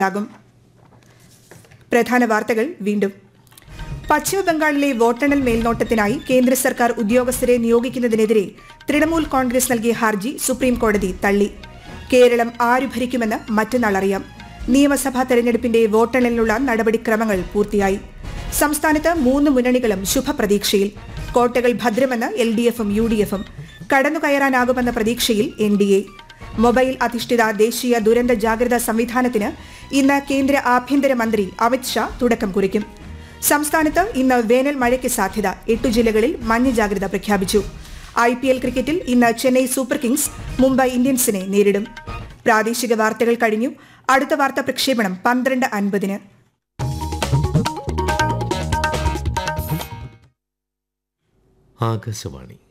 ാകും പ്രധാന വാർത്തകൾ വീണ്ടും പശ്ചിമബംഗാളിലെ വോട്ടെണ്ണൽ മേൽനോട്ടത്തിനായി കേന്ദ്ര സർക്കാർ ഉദ്യോഗസ്ഥരെ നിയോഗിക്കുന്നതിനെതിരെ തൃണമൂൽ കോൺഗ്രസ് നൽകിയ ഹർജി സുപ്രീം കോടതി തള്ളി കേരളം ആര് ഭരിക്കുമെന്ന് മറ്റന്നാൾ അറിയാം നിയമസഭാ തെരഞ്ഞെടുപ്പിന്റെ വോട്ടെണ്ണലിനുള്ള നടപടിക്രമങ്ങൾ പൂർത്തിയായി സംസ്ഥാനത്ത് മൂന്ന് മുന്നണികളും ശുഭപ്രതീക്ഷയിൽ കോട്ടകൾ ഭദ്രമെന്ന് എൽ ഡി എഫും യു ഡി എഫും കടന്നുകയറാനാകുമെന്ന പ്രതീക്ഷയിൽ എൻ ഡി എ മൊബൈൽ അധിഷ്ഠിത ദേശീയ ദുരന്ത ജാഗ്രതാ സംവിധാനത്തിന് ഇന്ന് കേന്ദ്ര ആഭ്യന്തരമന്ത്രി അമിത്ഷാ തുടക്കം കുറിക്കും സംസ്ഥാനത്ത് ഇന്ന് വേനൽ മഴയ്ക്ക് സാധ്യത എട്ടു ജില്ലകളിൽ മഞ്ഞ ജാഗ്രത പ്രഖ്യാപിച്ചു ഐ പി എൽ ക്രിക്കറ്റിൽ ഇന്ന് ചെന്നൈ സൂപ്പർ കിങ്സ് മുംബൈ ഇന്ത്യൻസിനെ നേരിടും പ്രാദേശിക വാർത്തകൾ കഴിഞ്ഞു അടുത്ത വാർത്താ പ്രക്ഷേപണം പന്ത്രണ്ട് അൻപതിന് ആകാശവാണി